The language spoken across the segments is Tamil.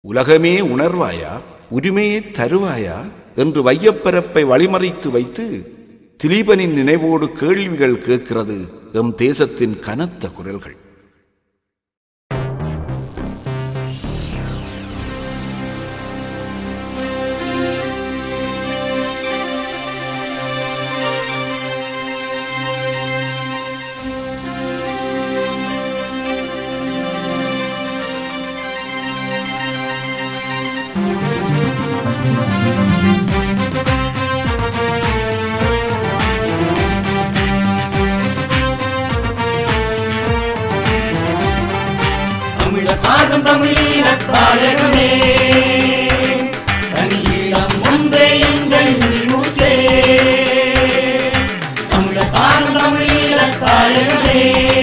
உலகமே உணர்வாயா உரிமையை தருவாயா என்று வையப்பரப்பை வழிமறித்து வைத்து திலீபனின் நினைவோடு கேள்விகள் கேட்கிறது எம் தேசத்தின் கனத்த குரல்கள் தமிழ பாடும் தமிழீழ தாயகமே தனியிடம் ஒன்றே எங்கள் மூச்சே தமிழ பாடும் தமிழீழ தாயகமே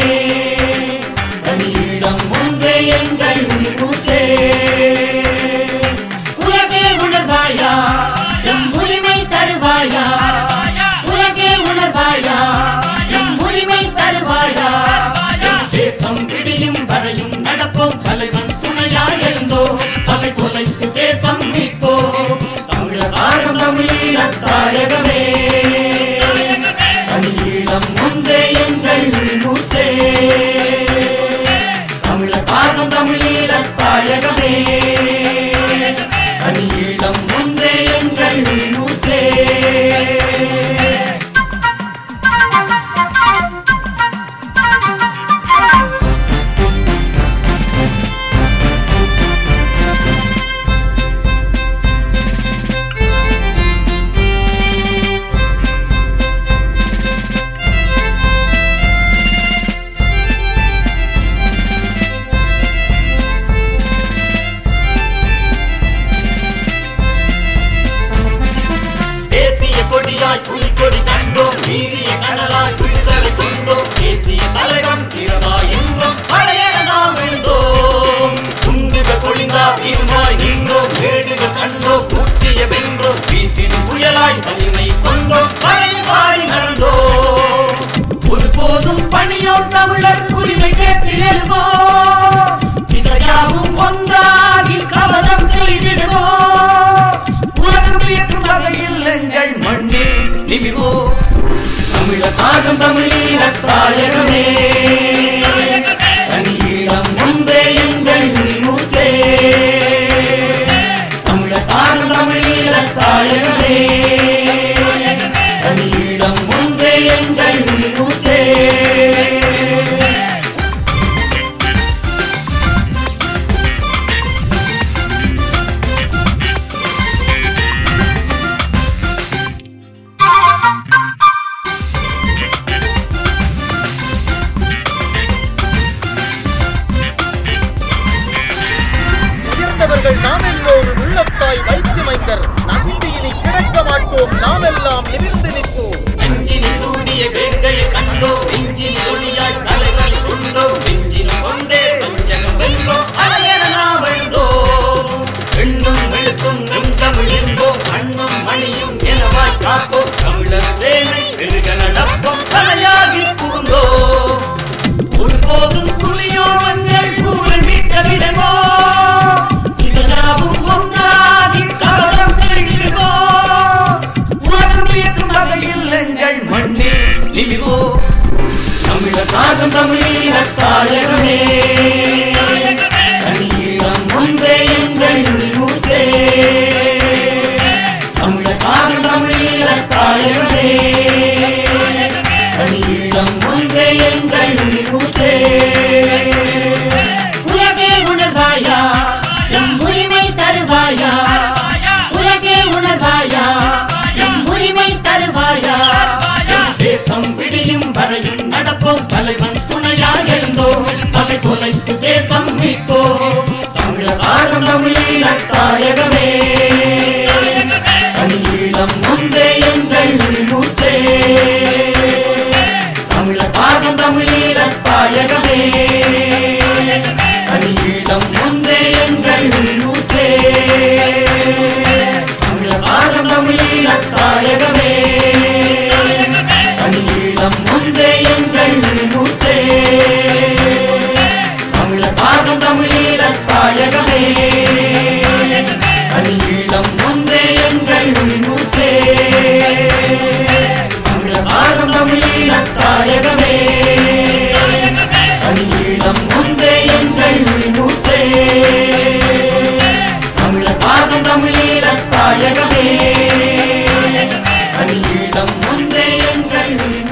தனியிடம் ஒன்றே எங்கள் மூச்சே உலகே உணர்வாயா எம் உரிமை தருவாயா உலகே உணர்வாயா எம் உரிமை தருவாயா எம் தேசம் விடியும் வரையும் நடப்போம் தலைவன் துணையாய் எழுந்தோ தலை கொலைத்து தேசம் மீட்போ தமிழர் ஆரம் தமிழீழ தாயகமே தமிழீழம் ஒன்றே எங்கள் மூச்சே தமிழர் ஆரம் தமிழீழ தாயகமே தமிழீழம் ஒன்றே எங்கள் மூச்சே தேசிய கொடியாய் புலிக்கொடி கண்டோம் நீரிய கடலாய் விடுதலை கொண்டோம் தேசிய தலைவன் திறமாய் என்றோம் பழையன நாம் எழுந்தோம் குண்டுக பொழிந்தா தீர்மாய் நின்றோம் வேடுக கண்டோம் புத்திய வென்றோம் வீசின் புயலாய் வலிமை கொண்டோம் பழைய பாடி நடந்தோம் ஒருபோதும் பணியோம் தமிழர் உரிமை கேட்டு எழுவோம் திசையாவும் ஒன்றாகி கவனம் செய்திடுவோம் உலகம் வியக்கும் வகையில் எங்கள் மண்ணில் நிமிவோ தமிழ பாகம் தமிழீழ தாயகமே தனியிடம் ஒன்றே எங்கள் மூச்சே தமிழ பாகம் தமிழீழ தாயகமே தனியிடம் ஒன்றே எங்கள் மூச்சே உயர்ந்தவர்கள் நாம் எல்லோரும் உள்ளத்தாய் வயிற்று மைந்தர் நசிந்து இனி கிடக்க மாட்டோம் நாம் எல்லாம் நிமிர்ந்து நிற்போம் நெஞ்சில் சூடிய வேங்கையை கண்டோம் நெஞ்சில் ஒளியாய் தலைவலி கொண்டோம் நெஞ்சிலும் கொண்டே பஞ்சகம் வென்றோம் அலையென நாம் எழுந்தோம் பெண்ணும் வெளுக்கும் நம் தமிழ் என்போம் மண்ணும் மணியும் எனவாய் காப்போம் தமிழர் சேனை பெருக நடப்போம் தலையாகி புகுந்தோம் ஒருபோதும் துளியோ மஞ்சள் கூறல் மீட்ட விடவோ இதனாவும் ஒன்றாகி கவனம் செலுத்துவோம் உலகம் வியக்கும் வகையில் எங்கள் மண்ணில் நிமிவோ தமிழர் தாகம் தமிழீழ தாயகமே தனியிடம் ஒன்றே எங்கள் மூச்சே தமிழர் தாகம் தமிழீழ தாயகமே தனியிடம் ஒன்றே எங்கள் மூச்சே உலகே உணர்வாயா எம் உரிமை தருவாயா உலகே உணர்வாயா எம் உரிமை தருவாயா எம் தேசம் விடியும் வரையும் நடப்போம் தலைவன் துணையாய் எழுந்தோம் பகை தொலைத்து தேசம் மீட்போம் தமிழர் ஆரம் தமிழீழ தாயகமே தமிழீழம் ஒன்றே எங்கள் மூச்சே தமிழர் பாகம் தமிழீழ தாயகமே தமிழீழம் ஒன்றே எங்கள் மூச்சே தமிழர் பாகம் தமிழீழ தாயகமே தமிழீழம் ஒன்றே எங்கள் மூச்சே தமிழர் பாகம் தமிழீழ தாயகமே எங்கள்